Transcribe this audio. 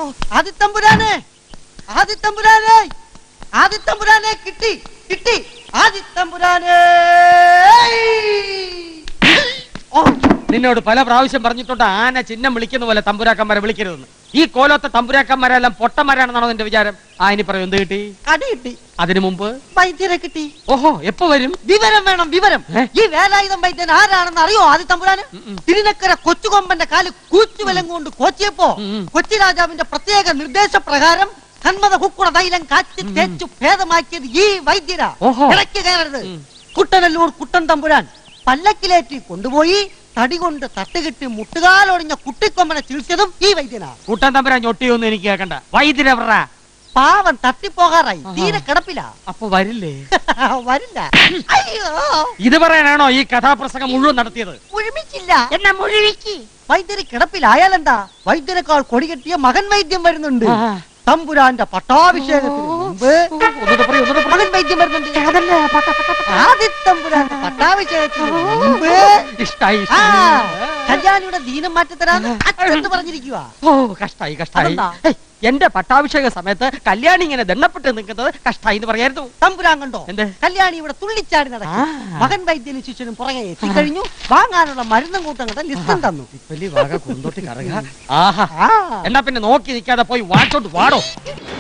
ആദിത്തമ്പുരാനെ ആദിത്തമ്പുരാനെ ആദിത്തമ്പുരാനെ കിട്ടി കിട്ടി ആദിത്തമ്പുരാനെ ഓ നിന്നോട് പല പ്രാവശ്യം പറഞ്ഞിട്ടുണ്ട് ആന ചിഹ്നം വിളിക്കുന്ന പോലെ തമ്പുരാക്കന്മാരെ വിളിക്കരുതെന്ന് ഈ കോലത്തെ തമ്പുരാക്കന്മാരെല്ലാം പൊട്ടന്മാരാണെന്നാണോ നിന്റെ വിചാരം ആ ഇനി പറയൂ എന്ത് കിട്ടി അടി കിട്ടി അതിനു മുമ്പ് വൈദ്യരെ കിട്ടി ഓഹോ എപ്പോ വരും വിവരം വേണം വിവരം ഏ? ഈ വേലായുധം വൈദ്യൻ ആരാണെന്ന് അറിയോ ആദിത്തമ്പുരാന് തിരുനക്കര കൊച്ചുകൊമ്പന്റെ കാല് കൂച്ചുവിലം കൊണ്ട് കോച്ചിയപ്പോ ഉം, ഉം. കൊച്ചി രാജാവിന്റെ പ്രത്യേക നിർദ്ദേശപ്രകാരം കന്മത കുക്കുട തൈലം കാച്ചി തേച്ചു ഭേദമാക്കിയത് ഈ വൈദ്യരാ ഓഹോ. ഇടയ്ക്ക് കയറരുത് ഉം. കുട്ടനല്ലൂർ കുട്ടൻ തമ്പുരാൻ പല്ലക്കിലേറ്റി കൊണ്ടുപോയി തടി കൊണ്ട് തട്ടുകെട്ടി മുട്ടുകാലൊടിഞ്ഞ കുട്ടിക്കൊമ്പനെ ചികിത്സതും ഈ വൈദ്യനാ കൂട്ടാൻ തമ്പുരാൻ ഞൊട്ടിയൊന്നും എനിക്ക് കേൾക്കണ്ട വൈദ്യരവറ പാവം തട്ടിപ്പോകാറായി ആഹാ. തീരെ കിടപ്പില്ല അപ്പൊ വരില്ലേ വരില്ല അയ്യോ ഇത് പറയാനാണോ ഈ കഥാപ്രസംഗം മുഴുവൻ നടത്തിയത് മുഴുമിച്ചില്ല എന്നാ മുഴുവിക്ക് വൈദ്യര് കിടപ്പിലായാലെന്താ വൈദ്യരെക്കാൾ കൊടികെട്ടിയ മകൻ വൈദ്യം വരുന്നുണ്ട് ആ. തമ്പുരാന്റെ പട്ടാഭിഷേകത്തിന് മുമ്പ് ഒന്നുകൂടെ പറയൂ, ഒന്നുകൂടെ പറയൂ. മകൻ വൈദ്യം വരുന്നുണ്ട് ആദിത്തമ്പുരാന്റെ പട്ടാഭിഷേകത്തിന് മുമ്പ് ഇഷ്ടായി ആ ഇഷ്ടായി. കല്യാണിയുടെ ദീനം മാറ്റിത്തരാന്ന് അച്ഛൻ പറഞ്ഞിരിക്കുക ഓ കഷ്ടായി കഷ്ടായി അതെന്താ? ഏയ്, എന്റെ പട്ടാഭിഷേക സമയത്ത് കല്യാണി ഇങ്ങനെ ദണ്ണപ്പെട്ട് നിൽക്കുന്നത് കഷ്ടായി എന്ന് പറയായിരുന്നു തമ്പുരാൻ കണ്ടോ എന്ത്? കല്യാണി ഇവിടെ തുള്ളിച്ചാടി നടക്കും ആ. മകൻ വൈദ്യനും ശിഷ്യനും പുറകെ എത്തിക്കഴിഞ്ഞു വാങ്ങാനുള്ള മരുന്നും കൂട്ടങ്ങളുടെ ലിസ്റ്റും തന്നു ഇപ്പല്ലി വാഗ കുന്തോട്ടി കറങ്ങ ആഹാ ആ എന്നാ പിന്നെ നോക്കി നിൽക്കാതെ പോയി വാച്ചോട്ട് വാടോ